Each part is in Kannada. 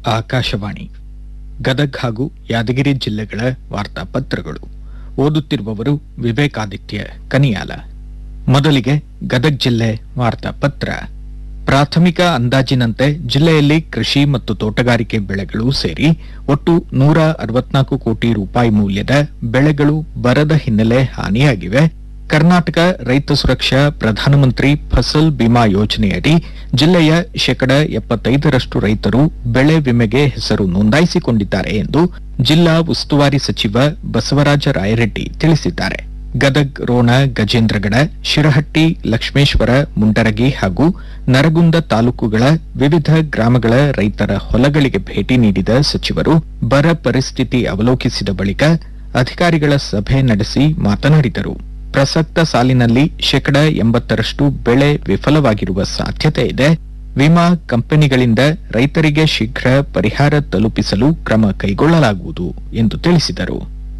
ಆಕಾಶವಾಣಿ ಗದಗ್ ಹಾಗೂ ಯಾದಗಿರಿ ಜಿಲ್ಲೆಗಳ ವಾರ್ತಾಪತ್ರಗಳು ಓದುತ್ತಿರುವವರು ವಿವೇಕಾದಿತ್ಯ ಕನಿಯಾಲ ಮೊದಲಿಗೆ ಗದಗ್ ಜಿಲ್ಲೆ ವಾರ್ತಾಪತ್ರ ಪ್ರಾಥಮಿಕ ಅಂದಾಜಿನಂತೆ ಜಿಲ್ಲೆಯಲ್ಲಿ ಕೃಷಿ ಮತ್ತು ತೋಟಗಾರಿಕೆ ಬೆಳೆಗಳು ಸೇರಿ ಒಟ್ಟು ನೂರ ಅರವತ್ನಾಲ್ಕು ಕೋಟಿ ರೂಪಾಯಿ ಮೌಲ್ಯದ ಬೆಳೆಗಳು ಬರದ ಹಿನ್ನೆಲೆ ಹಾನಿಯಾಗಿವೆ ಕರ್ನಾಟಕ ರೈತ ಸುರಕ್ಷಾ ಪ್ರಧಾನಮಂತ್ರಿ ಫಸಲ್ ಬಿಮಾ ಯೋಜನೆಯಡಿ ಜಿಲ್ಲೆಯ ಶೇಕಡ ಎಪ್ಪತ್ತೈದರಷ್ಟು ರೈತರು ಬೆಳೆ ವಿಮೆಗೆ ಹೆಸರು ನೋಂದಾಯಿಸಿಕೊಂಡಿದ್ದಾರೆ ಎಂದು ಜಿಲ್ಲಾ ಉಸ್ತುವಾರಿ ಸಚಿವ ಬಸವರಾಜ ರಾಯರೆಡ್ಡಿ ತಿಳಿಸಿದ್ದಾರೆ ಗದಗ್ ರೋಣ ಗಜೇಂದ್ರಗಡ ಶಿರಹಟ್ಟಿ ಲಕ್ಷ್ಮೇಶ್ವರ ಮುಂಡರಗಿ ಹಾಗೂ ನರಗುಂದ ತಾಲೂಕುಗಳ ವಿವಿಧ ಗ್ರಾಮಗಳ ರೈತರ ಹೊಲಗಳಿಗೆ ಭೇಟಿ ನೀಡಿದ ಸಚಿವರು ಬರ ಪರಿಸ್ಥಿತಿ ಅವಲೋಕಿಸಿದ ಬಳಿಕ ಅಧಿಕಾರಿಗಳ ಸಭೆ ನಡೆಸಿ ಮಾತನಾಡಿದರು ಪ್ರಸಕ್ತ ಸಾಲಿನಲ್ಲಿ ಶೇಕಡ ಎಂಬತ್ತರಷ್ಟು ಬೆಳೆ ವಿಫಲವಾಗಿರುವ ಸಾಧ್ಯತೆ ಇದೆ ವಿಮಾ ಕಂಪನಿಗಳಿಂದ ರೈತರಿಗೆ ಶೀಘ್ರ ಪರಿಹಾರ ತಲುಪಿಸಲು ಕ್ರಮ ಕೈಗೊಳ್ಳಲಾಗುವುದು ಎಂದು ತಿಳಿಸಿದರು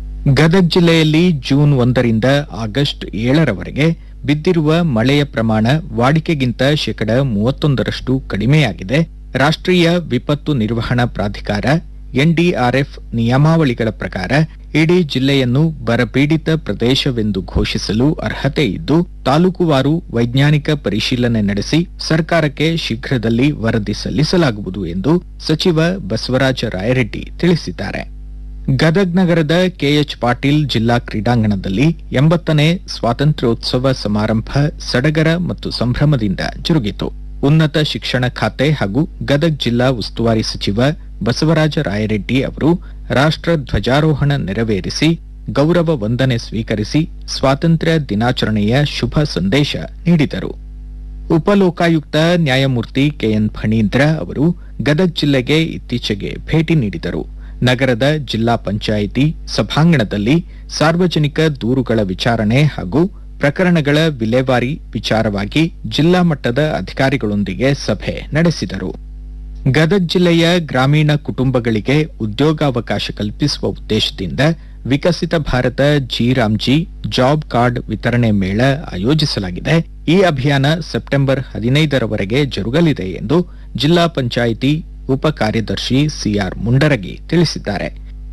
ಗದಗ್ ಜಿಲ್ಲೆಯಲ್ಲಿ ಜೂನ್ ಒಂದರಿಂದ ಆಗಸ್ಟ್ ಏಳರವರೆಗೆ ಬಿದ್ದಿರುವ ಮಳೆಯ ಪ್ರಮಾಣ ವಾಡಿಕೆಗಿಂತ ಶೇಕಡ ಮೂವತ್ತೊಂದರಷ್ಟು ಕಡಿಮೆಯಾಗಿದೆ ರಾಷ್ಟ್ರೀಯ ವಿಪತ್ತು ನಿರ್ವಹಣಾ ಪ್ರಾಧಿಕಾರ ಎನ್ಡಿಆರ್ಎಫ್ ನಿಯಮಾವಳಿಗಳ ಪ್ರಕಾರ ಇಡೀ ಜಿಲ್ಲೆಯನ್ನು ಬರಪೀಡಿತ ಪ್ರದೇಶವೆಂದು ಘೋಷಿಸಲು ಅರ್ಹತೆ ಇದ್ದು ತಾಲೂಕುವಾರು ವೈಜ್ಞಾನಿಕ ಪರಿಶೀಲನೆ ನಡೆಸಿ ಸರ್ಕಾರಕ್ಕೆ ಶೀಘ್ರದಲ್ಲಿ ವರದಿ ಸಲ್ಲಿಸಲಾಗುವುದು ಎಂದು ಸಚಿವ ಬಸವರಾಜ ರಾಯರೆಡ್ಡಿ ತಿಳಿಸಿದ್ದಾರೆ ಗದಗ್ ನಗರದ ಕೆಎಚ್ ಪಾಟೀಲ್ ಜಿಲ್ಲಾ ಕ್ರೀಡಾಂಗಣದಲ್ಲಿ ಎಂಬತ್ತನೇ ಸ್ವಾತಂತ್ರ್ಯೋತ್ಸವ ಸಮಾರಂಭ ಸಡಗರ ಮತ್ತು ಸಂಭ್ರಮದಿಂದ ಜರುಗಿತು ಉನ್ನತ ಶಿಕ್ಷಣ ಖಾತೆ ಹಾಗೂ ಗದಗ್ ಜಿಲ್ಲಾ ಉಸ್ತುವಾರಿ ಸಚಿವ ಬಸವರಾಜ ರಾಯರೆಡ್ಡಿ ಅವರು ರಾಷ್ಟ್ರ ಧ್ವಜಾರೋಹಣ ನೆರವೇರಿಸಿ ಗೌರವ ವಂದನೆ ಸ್ವೀಕರಿಸಿ ಸ್ವಾತಂತ್ರ್ಯ ದಿನಾಚರಣೆಯ ಶುಭ ಸಂದೇಶ ನೀಡಿದರು ಉಪಲೋಕಾಯುಕ್ತ ನ್ಯಾಯಮೂರ್ತಿ ಕೆಎನ್ ಫಣೀಂದ್ರ ಅವರು ಗದಗ್ ಜಿಲ್ಲೆಗೆ ಇತ್ತೀಚೆಗೆ ಭೇಟಿ ನೀಡಿದರು ನಗರದ ಜಿಲ್ಲಾ ಪಂಚಾಯಿತಿ ಸಭಾಂಗಣದಲ್ಲಿ ಸಾರ್ವಜನಿಕ ದೂರುಗಳ ವಿಚಾರಣೆ ಹಾಗೂ ಪ್ರಕರಣಗಳ ವಿಲೇವಾರಿ ವಿಚಾರವಾಗಿ ಜಿಲ್ಲಾ ಮಟ್ಟದ ಅಧಿಕಾರಿಗಳೊಂದಿಗೆ ಸಭೆ ನಡೆಸಿದರು ಗದಗ್ ಜಿಲ್ಲೆಯ ಗ್ರಾಮೀಣ ಕುಟುಂಬಗಳಿಗೆ ಉದ್ಯೋಗಾವಕಾಶ ಕಲ್ಪಿಸುವ ಉದ್ದೇಶದಿಂದ Viksit Bharat G Ramji job card ವಿತರಣೆ ಮೇಳ ಆಯೋಜಿಸಲಾಗಿದೆ ಈ ಅಭಿಯಾನ ಸೆಪ್ಟೆಂಬರ್ ಹದಿನೈದರವರೆಗೆ ಜರುಗಲಿದೆ ಎಂದು ಜಿಲ್ಲಾ ಪಂಚಾಯಿತಿ ಉಪ ಕಾರ್ಯದರ್ಶಿ ಸಿಆರ್ ಮುಂಡರಗಿ ತಿಳಿಸಿದ್ದಾರೆ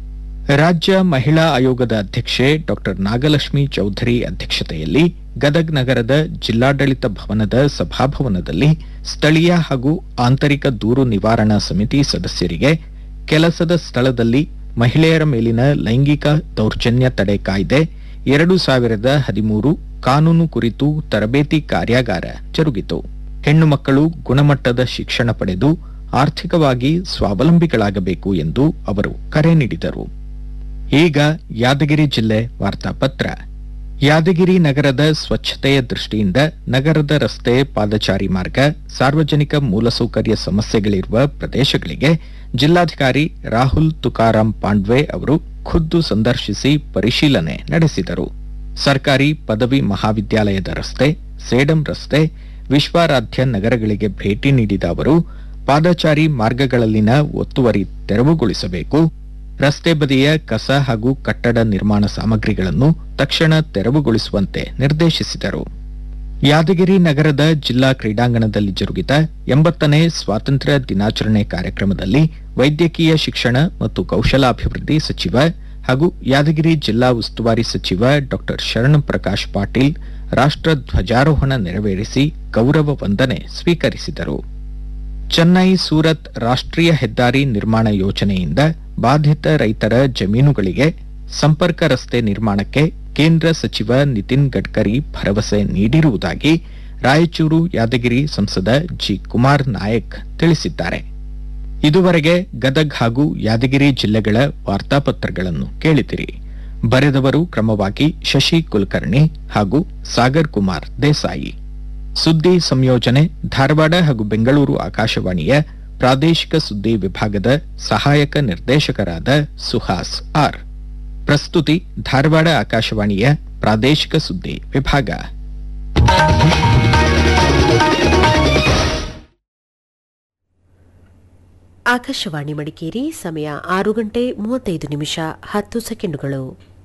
ರಾಜ್ಯ ಮಹಿಳಾ ಆಯೋಗದ ಅಧ್ಯಕ್ಷೆ ಡಾ ನಾಗಲಕ್ಷ್ಮಿ ಚೌಧರಿ ಅಧ್ಯಕ್ಷತೆಯಲ್ಲಿ ಗದಗ್ ನಗರದ ಜಿಲ್ಲಾಡಳಿತ ಭವನದ ಸಭಾಭವನದಲ್ಲಿ ಸ್ಥಳೀಯ ಹಾಗೂ ಆಂತರಿಕ ದೂರು ನಿವಾರಣಾ ಸಮಿತಿ ಸದಸ್ಯರಿಗೆ ಕೆಲಸದ ಸ್ಥಳದಲ್ಲಿ ಮಹಿಳೆಯರ ಮೇಲಿನ ಲೈಂಗಿಕ ದೌರ್ಜನ್ಯ ತಡೆ ಕಾಯ್ದೆ ಎರಡು ಸಾವಿರದ ಹದಿಮೂರು ಕಾನೂನು ಕುರಿತು ತರಬೇತಿ ಕಾರ್ಯಾಗಾರ ಜರುಗಿತು ಹೆಣ್ಣು ಮಕ್ಕಳು ಗುಣಮಟ್ಟದ ಶಿಕ್ಷಣ ಪಡೆದು ಆರ್ಥಿಕವಾಗಿ ಸ್ವಾವಲಂಬಿಗಳಾಗಬೇಕು ಎಂದು ಅವರು ಕರೆ ನೀಡಿದರು ಈಗ ಯಾದಗಿರಿ ಜಿಲ್ಲೆ ವಾರ್ತಾಪತ್ರ ಯಾದಗಿರಿ ನಗರದ ಸ್ವಚ್ಛತೆಯ ದೃಷ್ಟಿಯಿಂದ ನಗರದ ರಸ್ತೆ ಪಾದಚಾರಿ ಮಾರ್ಗ ಸಾರ್ವಜನಿಕ ಮೂಲಸೌಕರ್ಯ ಸಮಸ್ಯೆಗಳಿರುವ ಪ್ರದೇಶಗಳಿಗೆ ಜಿಲ್ಲಾಧಿಕಾರಿ ರಾಹುಲ್ ತುಕಾರಾಂ ಪಾಂಡ್ವೆ ಅವರು ಖುದ್ದು ಸಂದರ್ಶಿಸಿ ಪರಿಶೀಲನೆ ನಡೆಸಿದರು ಸರ್ಕಾರಿ ಪದವಿ ಮಹಾವಿದ್ಯಾಲಯದ ರಸ್ತೆ ಸೇಡಂ ರಸ್ತೆ ವಿಶ್ವಾರಾಧ್ಯ ನಗರಗಳಿಗೆ ಭೇಟಿ ನೀಡಿದ ಅವರು ಪಾದಚಾರಿ ಮಾರ್ಗಗಳಲ್ಲಿನ ಒತ್ತುವರಿ ತೆರವುಗೊಳಿಸಬೇಕು ರಸ್ತೆ ಬದಿಯ ಕಸ ಹಾಗೂ ಕಟ್ಟಡ ನಿರ್ಮಾಣ ಸಾಮಗ್ರಿಗಳನ್ನು ತಕ್ಷಣ ತೆರವುಗೊಳಿಸುವಂತೆ ನಿರ್ದೇಶಿಸಿದರು ಯಾದಗಿರಿ ನಗರದ ಜಿಲ್ಲಾ ಕ್ರೀಡಾಂಗಣದಲ್ಲಿ ಜರುಗಿದ ಎಂಬತ್ತನೇ ಸ್ವಾತಂತ್ರ್ಯ ದಿನಾಚರಣೆ ಕಾರ್ಯಕ್ರಮದಲ್ಲಿ ವೈದ್ಯಕೀಯ ಶಿಕ್ಷಣ ಮತ್ತು ಕೌಶಲಾಭಿವೃದ್ಧಿ ಸಚಿವ ಹಾಗೂ ಯಾದಗಿರಿ ಜಿಲ್ಲಾ ಉಸ್ತುವಾರಿ ಸಚಿವ ಡಾ ಶರಣಪ್ರಕಾಶ್ ಪಾಟೀಲ್ ರಾಷ್ಟ್ರ ಧ್ವಜಾರೋಹಣ ನೆರವೇರಿಸಿ ಗೌರವ ವಂದನೆ ಸ್ವೀಕರಿಸಿದರು ಚೆನ್ನೈ ಸೂರತ್ ರಾಷ್ಟ್ರೀಯ ಹೆದ್ದಾರಿ ನಿರ್ಮಾಣ ಯೋಜನೆಯಿಂದ ಬಾಧಿತ ರೈತರ ಜಮೀನುಗಳಿಗೆ ಸಂಪರ್ಕ ರಸ್ತೆ ನಿರ್ಮಾಣಕ್ಕೆ ಕೇಂದ್ರ ಸಚಿವ ನಿತಿನ್ ಗಡ್ಕರಿ ಭರವಸೆ ನೀಡಿರುವುದಾಗಿ ರಾಯಚೂರು ಯಾದಗಿರಿ ಸಂಸದ ಜಿ ಕುಮಾರ್ ನಾಯಕ್ ತಿಳಿಸಿದ್ದಾರೆ ಇದುವರೆಗೆ ಗದಗ್ ಹಾಗೂ ಯಾದಗಿರಿ ಜಿಲ್ಲೆಗಳ ವಾರ್ತಾಪತ್ರಗಳನ್ನು ಕೇಳಿದಿರಿ ಬರೆದವರು ಕ್ರಮವಾಗಿ ಶಶಿ ಕುಲಕರ್ಣಿ ಹಾಗೂ ಸಾಗರ್ ಕುಮಾರ್ ದೇಸಾಯಿ ಸುದ್ದಿ ಸಂಯೋಜನೆ ಧಾರವಾಡ ಹಾಗೂ ಬೆಂಗಳೂರು ಆಕಾಶವಾಣಿಯ ಪ್ರಾದೇಶಿಕ ಸುದ್ದಿ ವಿಭಾಗದ ಸಹಾಯಕ ನಿರ್ದೇಶಕರಾದ ಸುಹಾಸ್ ಆರ್ ಪ್ರಸ್ತುತಿ ಧಾರವಾಡ ಆಕಾಶವಾಣಿಯ ಪ್ರಾದೇಶಿಕ ಸುದ್ದಿ ವಿಭಾಗ ಆಕಾಶವಾಣಿ ಮಡಿಕೇರಿ ಸಮಯ ಆರು ಗಂಟೆ ಮೂವತ್ತೈದು ನಿಮಿಷ ಹತ್ತು ಸೆಕೆಂಡುಗಳು